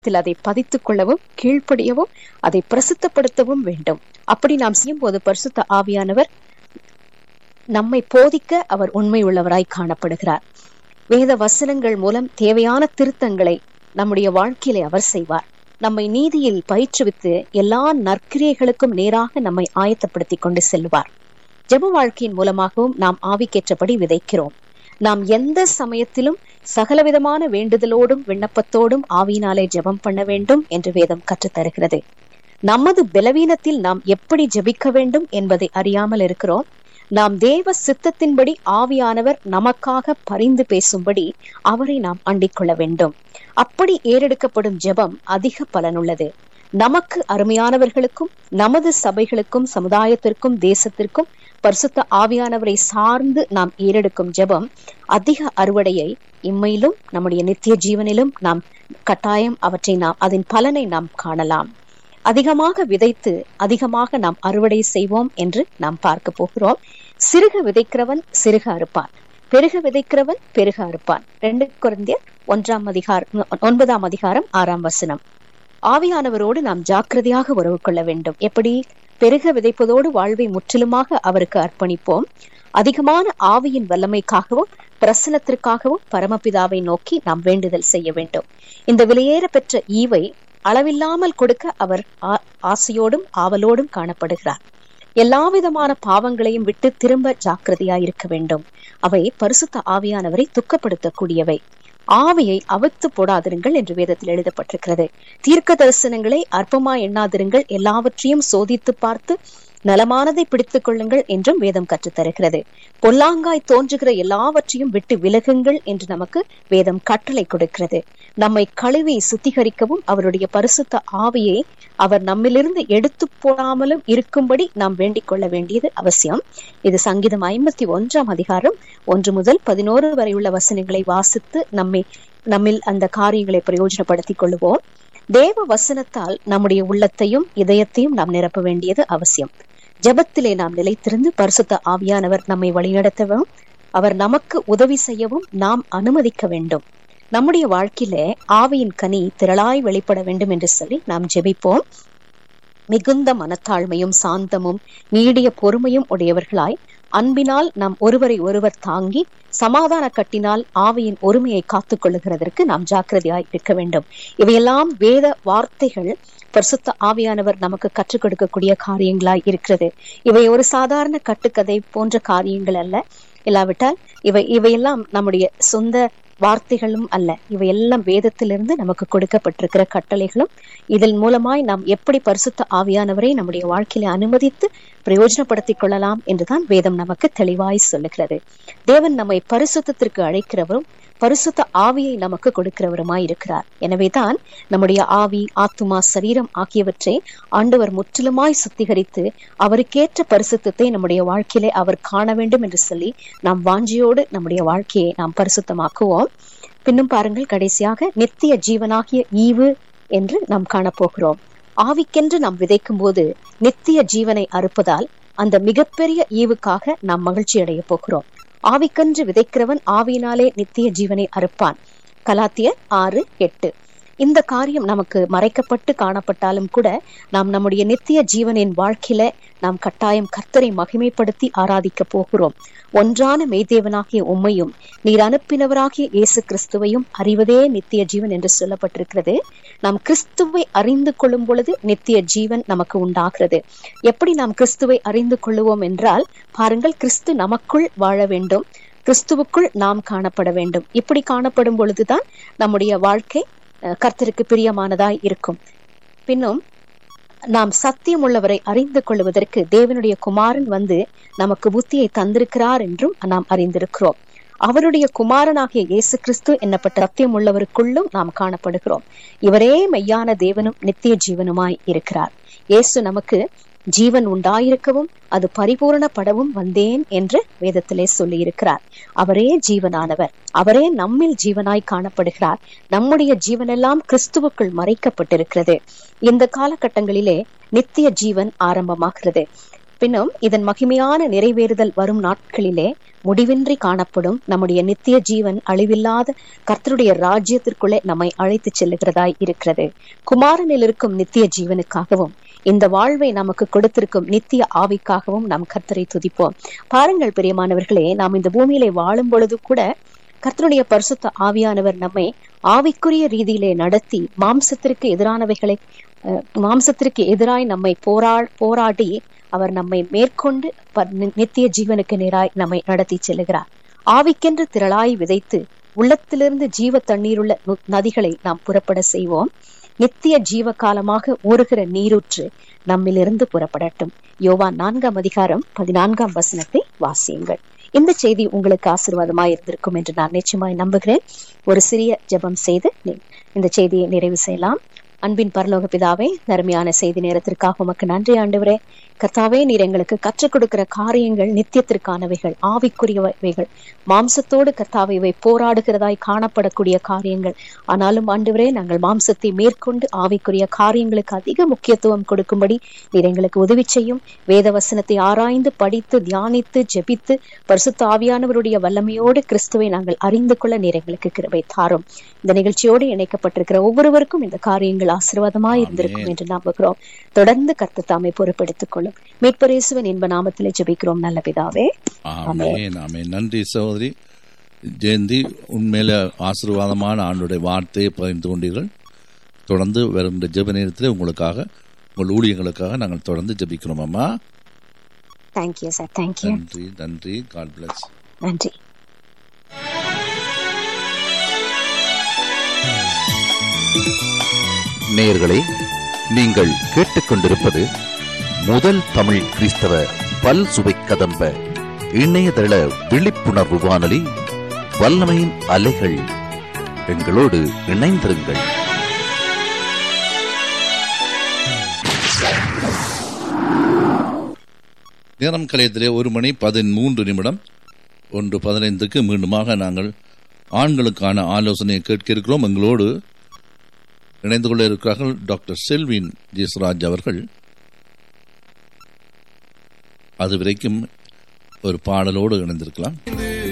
இதயத்தில் அதை பதித்துக் கொள்ளவும் கீழ்ப்படியவும் அதை பிரசித்தப்படுத்தவும் வேண்டும் அப்படி நாம் செய்யும் போது பரிசுத்த ஆவியானவர் நம்மை போதிக்க அவர் உண்மை உள்ளவராய் காணப்படுகிறார் வேத வசனங்கள் மூலம் தேவையான திருத்தங்களை நம்முடைய வாழ்க்கையிலே அவர் செய்வார் நம்மை நீதியில் பயிற்றுவித்து எல்லா நற்கிரியைகளுக்கும் நேராக நம்மை ஆயத்தப்படுத்தி கொண்டு செல்வார் ஜெப வாழ்க்கையின் மூலமாகவும் நாம் ஆவிக்கேற்றபடி விதைக்கிறோம் நாம் எந்த சமயத்திலும் சகலவிதமான வேண்டுதலோடும் விண்ணப்பத்தோடும் ஆவியினாலே ஜெபம் பண்ண வேண்டும் என்று வேதம் கற்றுத்தருகிறது நமது பலவீனத்தில் நாம் எப்படி ஜெபிக்க வேண்டும் என்பதை அறியாமல் இருக்கிறோம் நாம் தேவ சித்தத்தின்படி ஆவியானவர் நமக்காக பரிந்து பேசும்படி அவரை நாம் அண்டிக் கொள்ள வேண்டும் அப்படி ஏறெடுக்கப்படும் ஜெபம் அதிக பலனுள்ளது நமக்கு அருமையானவர்களுக்கும் நமது சபைகளுக்கும் சமுதாயத்திற்கும் தேசத்திற்கும் பரிசுத்த ஆவியானவரை சார்ந்து நாம் ஏறெடுக்கும் ஜெபம் அதிக அறுவடையை இம்மையிலும் நம்முடைய நித்திய ஜீவனிலும் நாம் கட்டாயம் அவற்றை நாம் அதன் பலனை நாம் காணலாம் அதிகமாக விதைத்து அதிகமாக நாம் அறுவடை செய்வோம் என்று நாம் பார்க்க போகிறோம் சிறுக விதைக்கிறவன் சிறுக அறுப்பான் பெருக விதைக்கிறவன் பெருக அறுப்பான் ரெண்டு குழந்தையர் ஒன்றாம் அதிகாரம் ஒன்பதாம் அதிகாரம் ஆறாம் வசனம் ஆவியானவரோடு நாம் ஜாக்கிரதையாக உறவு கொள்ள வேண்டும் எப்படி பெருக விதைப்பதோடு வாழ்வை முற்றிலுமாக அவருக்கு அர்ப்பணிப்போம் அதிகமான ஆவியின் வல்லமைக்காகவும் பிரசனத்திற்காகவும் பரமபிதாவை நோக்கி நாம் வேண்டுதல் செய்ய வேண்டும் இந்த விலையேற பெற்ற ஈவை அளவில்லாமல் கொடுக்க அவர் ஆசையோடும் ஆவலோடும் காணப்படுகிறார் எல்லா விதமான பாவங்களையும் விட்டு திரும்ப ஜாக்கிரதையாயிருக்க வேண்டும் அவை பரிசுத்த ஆவியானவரை துக்கப்படுத்தக்கூடியவை ஆவியை அவித்து போடாதிருங்கள் என்று வேதத்தில் எழுதப்பட்டிருக்கிறது தீர்க்க தரிசனங்களை அற்பமா எண்ணாதிருங்கள் எல்லாவற்றையும் சோதித்து பார்த்து நலமானதை பிடித்துக் கொள்ளுங்கள் என்றும் வேதம் கற்றுத்தருகிறது பொல்லாங்காய் தோன்றுகிற எல்லாவற்றையும் விட்டு விலகுங்கள் என்று நமக்கு வேதம் கட்டளை கொடுக்கிறது நம்மை கழுவி சுத்திகரிக்கவும் அவருடைய பரிசுத்த ஆவியை அவர் நம்மிலிருந்து எடுத்து போடாமலும் இருக்கும்படி நாம் வேண்டிக் கொள்ள வேண்டியது அவசியம் இது சங்கீதம் ஐம்பத்தி ஒன்றாம் அதிகாரம் ஒன்று முதல் பதினோரு வரை உள்ள வசனங்களை வாசித்து நம்மை நம்மில் அந்த காரியங்களை பிரயோஜனப்படுத்திக் கொள்வோம் தேவ வசனத்தால் நம்முடைய உள்ளத்தையும் இதயத்தையும் நாம் நிரப்ப வேண்டியது அவசியம் ஜபத்திலே நாம் நிலைத்திருந்து பரிசுத்த ஆவியானவர் நம்மை வழிநடத்தவும் அவர் நமக்கு உதவி செய்யவும் நாம் அனுமதிக்க வேண்டும் நம்முடைய வாழ்க்கையில ஆவியின் கனி திரளாய் வெளிப்பட வேண்டும் என்று சொல்லி நாம் ஜெபிப்போம் மிகுந்த மனத்தாழ்மையும் சாந்தமும் நீடிய பொறுமையும் உடையவர்களாய் அன்பினால் நாம் ஒருவரை ஒருவர் தாங்கி சமாதான கட்டினால் ஆவியின் ஒருமையை காத்துக் கொள்ளுகிறதற்கு நாம் ஜாக்கிரதையாய் இருக்க வேண்டும் இவையெல்லாம் வேத வார்த்தைகள் பரிசுத்த ஆவியானவர் நமக்கு கற்றுக் கொடுக்கக்கூடிய காரியங்களாய் இருக்கிறது இவை ஒரு சாதாரண கட்டுக்கதை போன்ற காரியங்கள் அல்ல இல்லாவிட்டால் இவை இவையெல்லாம் நம்முடைய சொந்த வார்த்தைகளும் அல்ல இவையெல்லாம் வேதத்திலிருந்து நமக்கு கொடுக்கப்பட்டிருக்கிற கட்டளைகளும் இதன் மூலமாய் நாம் எப்படி பரிசுத்த ஆவியானவரை நம்முடைய வாழ்க்கையில அனுமதித்து பிரயோஜனப்படுத்திக் கொள்ளலாம் என்றுதான் வேதம் நமக்கு தெளிவாய் சொல்லுகிறது தேவன் நம்மை பரிசுத்திற்கு அழைக்கிறவரும் பரிசுத்த ஆவியை நமக்கு கொடுக்கிறவருமாய் இருக்கிறார் எனவேதான் நம்முடைய ஆவி ஆத்துமா சரீரம் ஆகியவற்றை ஆண்டவர் முற்றிலுமாய் சுத்திகரித்து அவருக்கேற்ற பரிசுத்தத்தை நம்முடைய வாழ்க்கையிலே அவர் காண வேண்டும் என்று சொல்லி நாம் வாஞ்சியோடு நம்முடைய வாழ்க்கையை நாம் பரிசுத்தமாக்குவோம் பின்னும் பாருங்கள் கடைசியாக நித்திய ஜீவனாகிய ஈவு என்று நாம் காணப்போகிறோம் ஆவிக்கென்று நாம் விதைக்கும் போது நித்திய ஜீவனை அறுப்பதால் அந்த மிகப்பெரிய ஈவுக்காக நாம் மகிழ்ச்சி அடைய போகிறோம் ஆவிக்கன்று விதைக்கிறவன் ஆவியினாலே நித்திய ஜீவனை அறுப்பான் கலாத்தியர் ஆறு எட்டு இந்த காரியம் நமக்கு மறைக்கப்பட்டு காணப்பட்டாலும் கூட நாம் நம்முடைய நித்திய ஜீவனின் வாழ்க்கையில நாம் கட்டாயம் கர்த்தரை மகிமைப்படுத்தி ஆராதிக்க போகிறோம் ஒன்றான மெய்தேவனாகிய உம்மையும் நீர் அனுப்பினவராகிய இயேசு கிறிஸ்துவையும் அறிவதே நித்திய ஜீவன் என்று சொல்லப்பட்டிருக்கிறது நாம் கிறிஸ்துவை அறிந்து கொள்ளும் பொழுது நித்திய ஜீவன் நமக்கு உண்டாகிறது எப்படி நாம் கிறிஸ்துவை அறிந்து கொள்ளுவோம் என்றால் பாருங்கள் கிறிஸ்து நமக்குள் வாழ வேண்டும் கிறிஸ்துவுக்குள் நாம் காணப்பட வேண்டும் இப்படி காணப்படும் பொழுதுதான் நம்முடைய வாழ்க்கை கர்த்தருக்கு பிரியமானதாய் இருக்கும் பின்னும் நாம் சத்தியம் உள்ளவரை அறிந்து கொள்வதற்கு தேவனுடைய குமாரன் வந்து நமக்கு புத்தியை தந்திருக்கிறார் என்றும் நாம் அறிந்திருக்கிறோம் அவருடைய குமாரனாகிய இயேசு கிறிஸ்து என்னப்பட்ட சத்தியம் உள்ளவருக்குள்ளும் நாம் காணப்படுகிறோம் இவரே மெய்யான தேவனும் நித்திய ஜீவனுமாய் இருக்கிறார் இயேசு நமக்கு ஜீவன் உண்டாயிருக்கவும் அது பரிபூரணப்படவும் வந்தேன் என்று வேதத்திலே சொல்லி இருக்கிறார் அவரே ஜீவனானவர் அவரே நம்மில் ஜீவனாய் காணப்படுகிறார் நம்முடைய ஜீவனெல்லாம் கிறிஸ்துவுக்குள் மறைக்கப்பட்டிருக்கிறது இந்த காலகட்டங்களிலே நித்திய ஜீவன் ஆரம்பமாகிறது பின்னும் இதன் மகிமையான நிறைவேறுதல் வரும் நாட்களிலே முடிவின்றி காணப்படும் நம்முடைய நித்திய ஜீவன் அழிவில்லாத கர்த்தருடைய ராஜ்யத்திற்குள்ளே நம்மை அழைத்து செல்லுகிறதாய் இருக்கிறது குமாரனில் இருக்கும் நித்திய ஜீவனுக்காகவும் இந்த வாழ்வை நமக்கு கொடுத்திருக்கும் நித்திய ஆவிக்காகவும் நாம் கர்த்தரை துதிப்போம் பாருங்கள் பிரியமானவர்களே நாம் இந்த பூமியிலே வாழும் பொழுது கூட கர்த்தருடைய பரிசுத்த ஆவியானவர் நம்மை ஆவிக்குரிய ரீதியிலே நடத்தி மாம்சத்திற்கு எதிரானவைகளை அஹ், மாம்சத்திற்கு எதிராய் நம்மை போரா போராடி அவர் நம்மை மேற்கொண்டு ப- நி- நித்திய ஜீவனுக்கு நேராய் நம்மை நடத்தி செல்லுகிறார் ஆவிக்கென்று திரளாய் விதைத்து உள்ளத்திலிருந்து ஜீவ தண்ணீருள்ள நு- நதிகளை நாம் புறப்பட செய்வோம் நித்திய ஜீவ காலமாக ஊறுகிற நீரூற்று நம்மிலிருந்து புறப்படட்டும் யோவான் நான்காம் அதிகாரம் பதினான்காம் வசனத்தை வாசியுங்கள் இந்த செய்தி உங்களுக்கு ஆசீர்வாதமாய் இருந்திருக்கும் என்று நான் நிச்சயமாய் நம்புகிறேன் ஒரு சிறிய ஜெபம் செய்து நி- இந்த செய்தியை நிறைவு செய்யலாம் அன்பின் பரலோக பிதாவே நருமையான செய்தி நேரத்திற்காக உமக்கு நன்றி ஆண்டவரே கர்த்தாவே நீர் எங்களுக்கு கற்றுக் கொடுக்கிற காரியங்கள் நித்தியத்திற்கானவைகள் ஆவிக்குரியவைகள் மாம்சத்தோடு கர்த்தாவை இவை போராடுகிறதாய் காணப்படக்கூடிய காரியங்கள் ஆனாலும் ஆண்டவரே நாங்கள் மாம்சத்தை மேற்கொண்டு ஆவிக்குரிய காரியங்களுக்கு அதிக முக்கியத்துவம் கொடுக்கும்படி நீர் எங்களுக்கு உதவி செய்யும் வேத வசனத்தை ஆராய்ந்து படித்து தியானித்து ஜெபித்து பரிசுத்த ஆவியானவருடைய வல்லமையோடு கிறிஸ்துவை நாங்கள் அறிந்து கொள்ள நீர் எங்களுக்கு கிருபை தாரும் இந்த நிகழ்ச்சியோடு இணைக்கப்பட்டிருக்கிற ஒவ்வொருவருக்கும் இந்த காரியங்கள் ஆசீர்வாதமாய் இருந்திருக்கும் என்று நம்புகிறோம் தொடர்ந்து கர்த்தர் தாமை பொறுப்பெடுத்துக் கொள்ளும் மீட்பரேசுவன் இன்ப நாமத்திலே ஜெபிக்கிறோம் நல்ல பிதாவே ஆமென் ஆமென் நன்றி சகோதரி ஜெயந்தி உண்மையில ஆசீர்வாதமான ஆண்டுடைய வார்த்தையை பகிர்ந்து கொண்டீர்கள் தொடர்ந்து வருகின்ற ஜெப நேரத்தில் உங்களுக்காக உங்கள் ஊழியங்களுக்காக நாங்கள் தொடர்ந்து ஜெபிக்கிறோம் அம்மா தேங்க்யூ சார் தேங்க்யூ நன்றி நன்றி காட் பிளஸ் நன்றி நேயர்களே நீங்கள் கேட்டுக்கொண்டிருப்பது முதல் தமிழ் கிறிஸ்தவ பல் சுவை கதம்ப இணையதள விழிப்புணர்வு வானொலி வல்லமையின் அலைகள் எங்களோடு இணைந்திருங்கள் நேரம் கலையத்திலே ஒரு மணி பதிமூன்று நிமிடம் ஒன்று பதினைந்துக்கு மீண்டுமாக நாங்கள் ஆண்களுக்கான ஆலோசனையை கேட்க இருக்கிறோம் எங்களோடு இணைந்து கொள்ள இருக்கிறார்கள் டாக்டர் செல்வின் ஜெயஸ்ராஜ் அவர்கள் அது வரைக்கும் ஒரு பாடலோடு இணைந்திருக்கலாம்